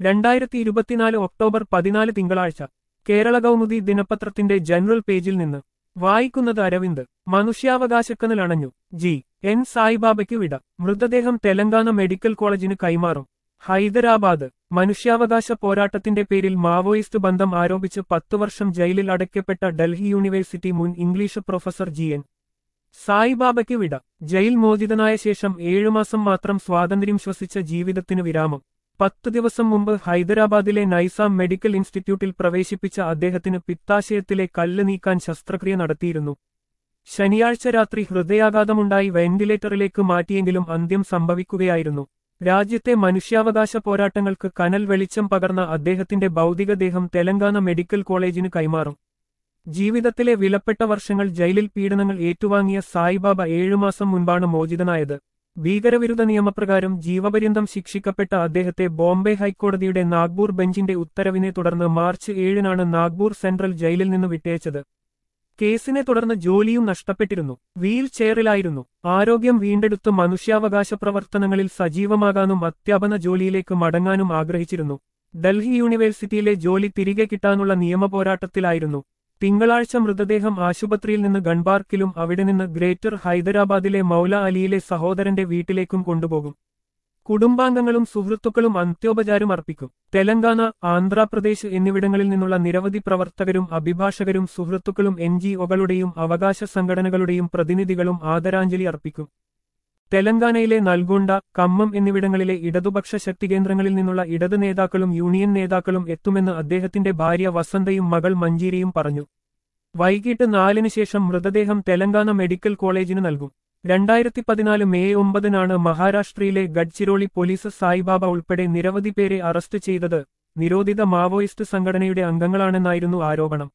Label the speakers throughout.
Speaker 1: രണ്ടായിരത്തി ഇരുപത്തിനാല് ഒക്ടോബർ പതിനാല് തിങ്കളാഴ്ച കേരള കൗമുദി ദിനപത്രത്തിന്റെ ജനറൽ പേജിൽ നിന്ന് വായിക്കുന്നത് അരവിന്ദ് മനുഷ്യാവകാശക്കനൽ അണഞ്ഞു ജി എൻ സായിബാബയ്ക്ക് വിട മൃതദേഹം തെലങ്കാന മെഡിക്കൽ കോളേജിന് കൈമാറും ഹൈദരാബാദ് മനുഷ്യാവകാശ പോരാട്ടത്തിന്റെ പേരിൽ മാവോയിസ്റ്റ് ബന്ധം ആരോപിച്ച് പത്തു വർഷം ജയിലിൽ അടയ്ക്കപ്പെട്ട ഡൽഹി യൂണിവേഴ്സിറ്റി മുൻ ഇംഗ്ലീഷ് പ്രൊഫസർ ജി എൻ സായിബാബയ്ക്ക് വിട ജയിൽ മോചിതനായ ശേഷം ഏഴുമാസം മാത്രം സ്വാതന്ത്ര്യം ശ്വസിച്ച ജീവിതത്തിന് വിരാമം പത്തു ദിവസം മുമ്പ് ഹൈദരാബാദിലെ നൈസാം മെഡിക്കൽ ഇൻസ്റ്റിറ്റ്യൂട്ടിൽ പ്രവേശിപ്പിച്ച അദ്ദേഹത്തിന് പിത്താശയത്തിലെ കല്ല് നീക്കാൻ ശസ്ത്രക്രിയ നടത്തിയിരുന്നു ശനിയാഴ്ച രാത്രി ഹൃദയാഘാതമുണ്ടായി വെന്റിലേറ്ററിലേക്ക് മാറ്റിയെങ്കിലും അന്ത്യം സംഭവിക്കുകയായിരുന്നു രാജ്യത്തെ മനുഷ്യാവകാശ പോരാട്ടങ്ങൾക്ക് കനൽ വെളിച്ചം പകർന്ന അദ്ദേഹത്തിന്റെ ഭൗതികദേഹം തെലങ്കാന മെഡിക്കൽ കോളേജിന് കൈമാറും ജീവിതത്തിലെ വിലപ്പെട്ട വർഷങ്ങൾ ജയിലിൽ പീഡനങ്ങൾ ഏറ്റുവാങ്ങിയ സായിബാബ ഏഴുമാസം മുൻപാണ് മോചിതനായത് ഭീകരവിരുദ്ധ നിയമപ്രകാരം ജീവപര്യന്തം ശിക്ഷിക്കപ്പെട്ട അദ്ദേഹത്തെ ബോംബെ ഹൈക്കോടതിയുടെ നാഗ്പൂർ ബെഞ്ചിന്റെ ഉത്തരവിനെ തുടർന്ന് മാർച്ച് ഏഴിനാണ് നാഗ്പൂർ സെൻട്രൽ ജയിലിൽ നിന്ന് വിട്ടയച്ചത് കേസിനെ തുടർന്ന് ജോലിയും നഷ്ടപ്പെട്ടിരുന്നു വീൽ ചെയറിലായിരുന്നു ആരോഗ്യം വീണ്ടെടുത്ത് മനുഷ്യാവകാശ പ്രവർത്തനങ്ങളിൽ സജീവമാകാനും അധ്യാപന ജോലിയിലേക്ക് മടങ്ങാനും ആഗ്രഹിച്ചിരുന്നു ഡൽഹി യൂണിവേഴ്സിറ്റിയിലെ ജോലി തിരികെ കിട്ടാനുള്ള നിയമപോരാട്ടത്തിലായിരുന്നു തിങ്കളാഴ്ച മൃതദേഹം ആശുപത്രിയിൽ നിന്ന് ഗൺപാർക്കിലും അവിടെ നിന്ന് ഗ്രേറ്റർ ഹൈദരാബാദിലെ മൗല അലിയിലെ സഹോദരന്റെ വീട്ടിലേക്കും കൊണ്ടുപോകും കുടുംബാംഗങ്ങളും സുഹൃത്തുക്കളും അന്ത്യോപചാരം അർപ്പിക്കും തെലങ്കാന ആന്ധ്രാപ്രദേശ് എന്നിവിടങ്ങളിൽ നിന്നുള്ള നിരവധി പ്രവർത്തകരും അഭിഭാഷകരും സുഹൃത്തുക്കളും എൻ ജിഒകളുടെയും അവകാശ സംഘടനകളുടെയും പ്രതിനിധികളും ആദരാഞ്ജലി അർപ്പിക്കും തെലങ്കാനയിലെ നൽഗൊണ്ട കമ്മം എന്നിവിടങ്ങളിലെ ഇടതുപക്ഷ ശക്തികേന്ദ്രങ്ങളിൽ നിന്നുള്ള ഇടത് നേതാക്കളും യൂണിയൻ നേതാക്കളും എത്തുമെന്ന് അദ്ദേഹത്തിന്റെ ഭാര്യ വസന്തയും മകൾ മഞ്ജീരയും പറഞ്ഞു വൈകിട്ട് നാലിന് ശേഷം മൃതദേഹം തെലങ്കാന മെഡിക്കൽ കോളേജിന് നൽകും രണ്ടായിരത്തി പതിനാല് മെയ് ഒമ്പതിനാണ് മഹാരാഷ്ട്രയിലെ ഗഡ്ചിരോളി പോലീസ് സായിബാബ ഉൾപ്പെടെ നിരവധി പേരെ അറസ്റ്റ് ചെയ്തത് നിരോധിത മാവോയിസ്റ്റ് സംഘടനയുടെ അംഗങ്ങളാണെന്നായിരുന്നു ആരോപണം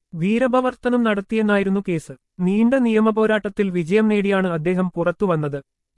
Speaker 1: വീരഭവർത്തനം നടത്തിയെന്നായിരുന്നു കേസ് നീണ്ട നിയമപോരാട്ടത്തിൽ വിജയം നേടിയാണ് അദ്ദേഹം പുറത്തുവന്നത്